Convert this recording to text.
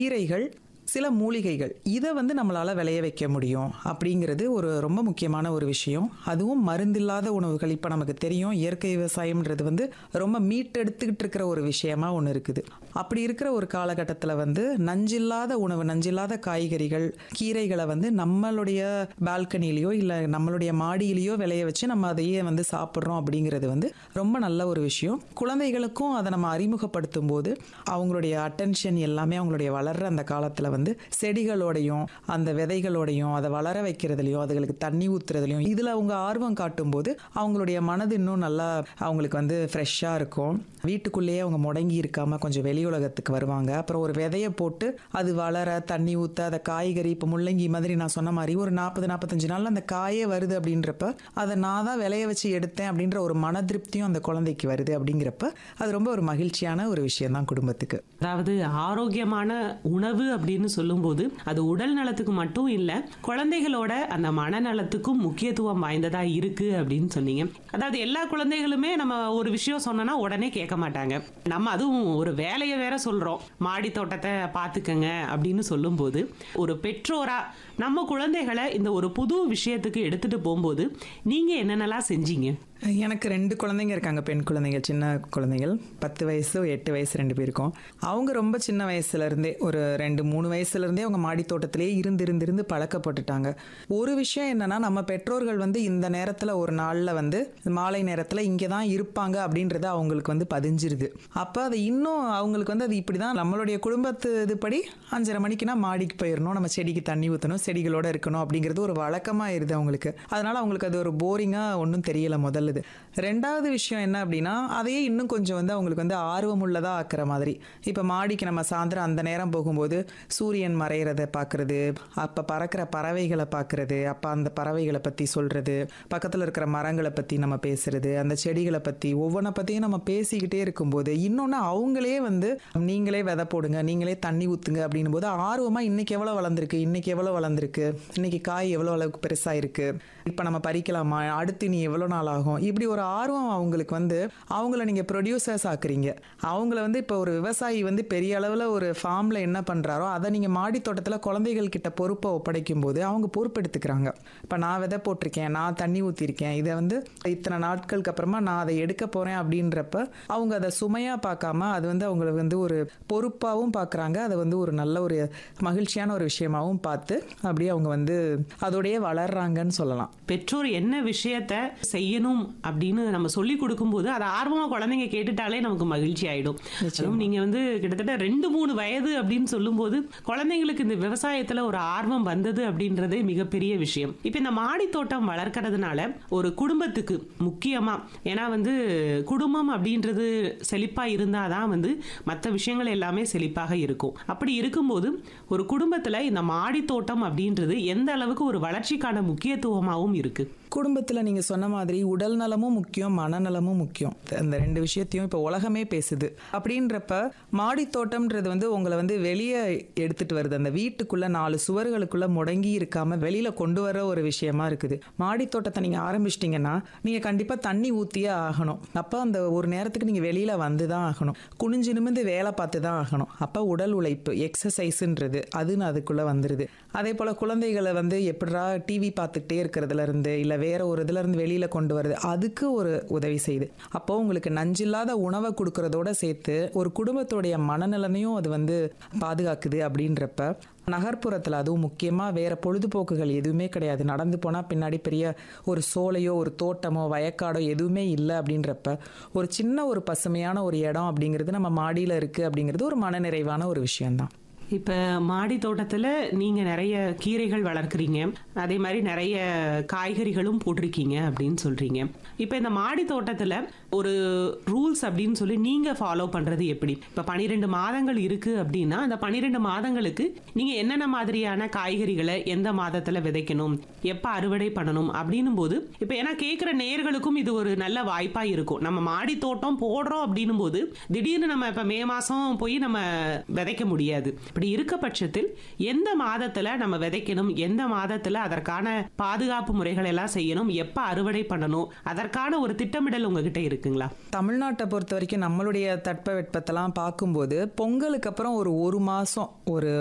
கீரைகள் சில மூலிகைகள் இதை வந்து நம்மளால விளைய வைக்க முடியும் அப்படிங்கிறது ஒரு ரொம்ப முக்கியமான ஒரு விஷயம் அதுவும் மருந்தில்லாத உணவுகள் இப்போ நமக்கு தெரியும் இயற்கை விவசாயம்ன்றது வந்து ரொம்ப மீட்டெடுத்துக்கிட்டு இருக்கிற ஒரு விஷயமா ஒன்று இருக்குது அப்படி இருக்கிற ஒரு காலகட்டத்தில் வந்து நஞ்சில்லாத உணவு நஞ்சில்லாத காய்கறிகள் கீரைகளை வந்து நம்மளுடைய பால்கனிலேயோ இல்லை நம்மளுடைய மாடியிலேயோ விளைய வச்சு நம்ம அதையே வந்து சாப்பிட்றோம் அப்படிங்கிறது வந்து ரொம்ப நல்ல ஒரு விஷயம் குழந்தைகளுக்கும் அதை நம்ம அறிமுகப்படுத்தும் போது அவங்களுடைய அட்டென்ஷன் எல்லாமே அவங்களுடைய வளர்ற அந்த காலத்தில் வந்து செடிகளோடையும் அந்த விதைகளோடையும் அதை வளர வைக்கிறதுலையும் அதுகளுக்கு தண்ணி ஊத்துறதுலையும் இதில் அவங்க ஆர்வம் காட்டும்போது அவங்களுடைய மனது இன்னும் நல்லா அவங்களுக்கு வந்து ஃப்ரெஷ்ஷாக இருக்கும் வீட்டுக்குள்ளேயே அவங்க முடங்கி இருக்காம கொஞ்சம் வெளி உலகத்துக்கு வருவாங்க அப்புறம் ஒரு விதையை போட்டு அது வளர தண்ணி ஊற்ற அதை காய்கறி இப்போ முள்ளங்கி மாதிரி நான் சொன்ன மாதிரி ஒரு நாற்பது நாற்பத்தஞ்சு நாள்ல அந்த காயே வருது அப்படின்றப்ப அதை நான் தான் விளைய வச்சு எடுத்தேன் அப்படின்ற ஒரு மன திருப்தியும் அந்த குழந்தைக்கு வருது அப்படிங்கிறப்ப அது ரொம்ப ஒரு மகிழ்ச்சியான ஒரு விஷயம் தான் குடும்பத்துக்கு அதாவது ஆரோக்கியமான உணவு அப்படின்னு சொல்லும்போது அது உடல் நலத்துக்கு மட்டும் இல்ல குழந்தைகளோட அந்த மனநலத்துக்கும் முக்கியத்துவம் வாய்ந்ததா இருக்கு அப்படின்னு சொன்னீங்க அதாவது எல்லா குழந்தைகளுமே நம்ம ஒரு விஷயம் சொன்னோம்னா உடனே கேட்க மாட்டாங்க நம்ம அதுவும் ஒரு வேலையை வேற சொல்றோம் மாடி தோட்டத்தை பாத்துக்கங்க அப்படின்னு சொல்லும்போது ஒரு பெற்றோரா நம்ம குழந்தைகளை இந்த ஒரு புது விஷயத்துக்கு எடுத்துட்டு போகும்போது நீங்க என்னென்னலாம் செஞ்சீங்க எனக்கு ரெண்டு குழந்தைங்க இருக்காங்க பெண் குழந்தைங்க சின்ன குழந்தைகள் பத்து வயசு எட்டு வயசு ரெண்டு பேருக்கும் அவங்க ரொம்ப சின்ன வயசுல இருந்தே ஒரு ரெண்டு மூணு வயசுல இருந்தே அவங்க மாடி தோட்டத்திலே இருந்து இருந்து இருந்து பழக்கப்பட்டுட்டாங்க ஒரு விஷயம் என்னன்னா நம்ம பெற்றோர்கள் வந்து இந்த நேரத்துல ஒரு நாள்ல வந்து மாலை நேரத்துல இங்கே தான் இருப்பாங்க அப்படின்றது அவங்களுக்கு வந்து பதிஞ்சிருது அப்போ அது இன்னும் அவங்களுக்கு வந்து அது இப்படிதான் நம்மளுடைய குடும்பத்து இதுபடி அஞ்சரை மணிக்குனா மாடிக்கு போயிடணும் நம்ம செடிக்கு தண்ணி ஊற்றணும் செடிகளோட இருக்கணும் அப்படிங்கிறது ஒரு வழக்கமாயிருது அவங்களுக்கு அதனால அவங்களுக்கு அது ஒரு போரிங்கா ஒன்றும் தெரியல முதல்ல இது ரெண்டாவது விஷயம் என்ன அப்படின்னா அதையே இன்னும் கொஞ்சம் வந்து அவங்களுக்கு வந்து ஆர்வமுள்ளதாக ஆக்குற மாதிரி இப்போ மாடிக்கு நம்ம சாயந்தரம் அந்த நேரம் போகும்போது சூரியன் மறையிறத பார்க்குறது அப்போ பறக்கிற பறவைகளை பார்க்குறது அப்போ அந்த பறவைகளை பற்றி சொல்கிறது பக்கத்தில் இருக்கிற மரங்களை பற்றி நம்ம பேசுறது அந்த செடிகளை பற்றி ஒவ்வொன்றை பற்றியும் நம்ம பேசிக்கிட்டே இருக்கும்போது இன்னொன்று அவங்களே வந்து நீங்களே விதை போடுங்க நீங்களே தண்ணி ஊற்றுங்க அப்படின்னும் போது ஆர்வமாக இன்னைக்கு எவ்வளோ வளர்ந்துருக்கு இன்னைக்கு எவ்வளோ வளர்ந்துருக்கு இன்னைக்கு காய் எவ்வளோ அளவுக்கு பெருசாக இருக்கு இப்போ நம்ம பறிக்கலாமா அடுத்து நீ எவ்வளோ நாள் ஆகும் இப்படி ஒரு ஆர்வம் அவங்களுக்கு வந்து அவங்கள நீங்கள் ப்ரொடியூசர்ஸ் ஆக்குறீங்க அவங்கள வந்து இப்போ ஒரு விவசாயி வந்து பெரிய அளவில் ஒரு ஃபார்மில் என்ன பண்ணுறாரோ அதை நீங்கள் மாடி தோட்டத்தில் குழந்தைகள் கிட்ட பொறுப்பை ஒப்படைக்கும் போது அவங்க பொறுப்பெடுத்துக்கிறாங்க இப்போ நான் விதை போட்டிருக்கேன் நான் தண்ணி ஊற்றிருக்கேன் இதை வந்து இத்தனை நாட்களுக்கு அப்புறமா நான் அதை எடுக்க போகிறேன் அப்படின்றப்ப அவங்க அதை சுமையாக பார்க்காம அது வந்து அவங்களை வந்து ஒரு பொறுப்பாகவும் பார்க்குறாங்க அதை வந்து ஒரு நல்ல ஒரு மகிழ்ச்சியான ஒரு விஷயமாகவும் பார்த்து அப்படியே அவங்க வந்து அதோடயே வளர்றாங்கன்னு சொல்லலாம் பெற்றோர் என்ன விஷயத்த செய்யணும் அப்படின்னு நம்ம சொல்லி கொடுக்கும்போது அதை ஆர்வமா குழந்தைங்க கேட்டுட்டாலே நமக்கு மகிழ்ச்சி ஆயிடும் அதுவும் நீங்க வந்து கிட்டத்தட்ட ரெண்டு மூணு வயது அப்படின்னு சொல்லும்போது குழந்தைங்களுக்கு இந்த விவசாயத்துல ஒரு ஆர்வம் வந்தது அப்படின்றதே மிகப்பெரிய விஷயம் இப்ப இந்த மாடி தோட்டம் வளர்க்கறதுனால ஒரு குடும்பத்துக்கு முக்கியமா ஏன்னா வந்து குடும்பம் அப்படின்றது செழிப்பா இருந்தாதான் வந்து மற்ற விஷயங்கள் எல்லாமே செழிப்பாக இருக்கும் அப்படி இருக்கும்போது ஒரு குடும்பத்துல இந்த மாடி தோட்டம் அப்படின்றது எந்த அளவுக்கு ஒரு வளர்ச்சிக்கான முக்கியத்துவமாகவும் இருக்கு குடும்பத்தில் நீங்கள் சொன்ன மாதிரி உடல் நலமும் முக்கியம் மனநலமும் முக்கியம் அந்த ரெண்டு விஷயத்தையும் இப்போ உலகமே பேசுது அப்படின்றப்ப மாடி தோட்டம்ன்றது வந்து உங்களை வந்து வெளியே எடுத்துட்டு வருது அந்த வீட்டுக்குள்ள நாலு சுவர்களுக்குள்ள முடங்கி இருக்காம வெளியில கொண்டு வர ஒரு விஷயமா இருக்குது மாடி தோட்டத்தை நீங்க ஆரம்பிச்சிட்டிங்கன்னா நீங்க கண்டிப்பா தண்ணி ஊத்தியே ஆகணும் அப்போ அந்த ஒரு நேரத்துக்கு நீங்க வெளியில வந்து தான் ஆகணும் குனிஞ்சு நிமிந்து வேலை பார்த்து தான் ஆகணும் அப்போ உடல் உழைப்பு எக்ஸசைஸ்ன்றது அதுன்னு அதுக்குள்ள வந்துருது அதே போல குழந்தைகளை வந்து எப்படிரா டிவி பார்த்துக்கிட்டே இருக்கிறதுல இருந்து இல்லை வேற ஒரு இதுல இருந்து வெளியில கொண்டு வருது அதுக்கு ஒரு உதவி செய்யுது அப்போ உங்களுக்கு நஞ்சில்லாத உணவை கொடுக்கறதோட சேர்த்து ஒரு குடும்பத்துடைய மனநலனையும் அது வந்து பாதுகாக்குது அப்படின்றப்ப நகர்ப்புறத்தில் அதுவும் முக்கியமாக வேற பொழுதுபோக்குகள் எதுவுமே கிடையாது நடந்து போனால் பின்னாடி பெரிய ஒரு சோலையோ ஒரு தோட்டமோ வயக்காடோ எதுவுமே இல்லை அப்படின்றப்ப ஒரு சின்ன ஒரு பசுமையான ஒரு இடம் அப்படிங்கிறது நம்ம மாடியில் இருக்குது அப்படிங்கிறது ஒரு மனநிறைவான ஒரு விஷயம்தான் இப்போ மாடி தோட்டத்தில் நீங்கள் நிறைய கீரைகள் வளர்க்குறீங்க அதே மாதிரி நிறைய காய்கறிகளும் போட்டிருக்கீங்க அப்படின்னு சொல்கிறீங்க இப்போ இந்த மாடி தோட்டத்தில் ஒரு ரூல்ஸ் அப்படின்னு சொல்லி நீங்கள் ஃபாலோ பண்ணுறது எப்படி இப்போ பன்னிரெண்டு மாதங்கள் இருக்குது அப்படின்னா அந்த பன்னிரெண்டு மாதங்களுக்கு நீங்கள் என்னென்ன மாதிரியான காய்கறிகளை எந்த மாதத்தில் விதைக்கணும் எப்போ அறுவடை பண்ணணும் அப்படின்னும் போது இப்போ ஏன்னா கேட்குற நேர்களுக்கும் இது ஒரு நல்ல வாய்ப்பாக இருக்கும் நம்ம மாடி தோட்டம் போடுறோம் அப்படின்னும் போது திடீர்னு நம்ம இப்போ மே மாதம் போய் நம்ம விதைக்க முடியாது இப்போ அப்படி இருக்க பட்சத்தில் எந்த மாதத்துல நம்ம விதைக்கணும் எந்த மாதத்துல அதற்கான பாதுகாப்பு முறைகள் எல்லாம் செய்யணும் எப்ப அறுவடை பண்ணணும் அதற்கான ஒரு திட்டமிடல் உங்ககிட்ட இருக்குங்களா தமிழ்நாட்டை பொறுத்த வரைக்கும் நம்மளுடைய தட்ப வெட்பத்தெல்லாம் பார்க்கும்போது பொங்கலுக்கு அப்புறம் ஒரு ஒரு மாதம் ஒரு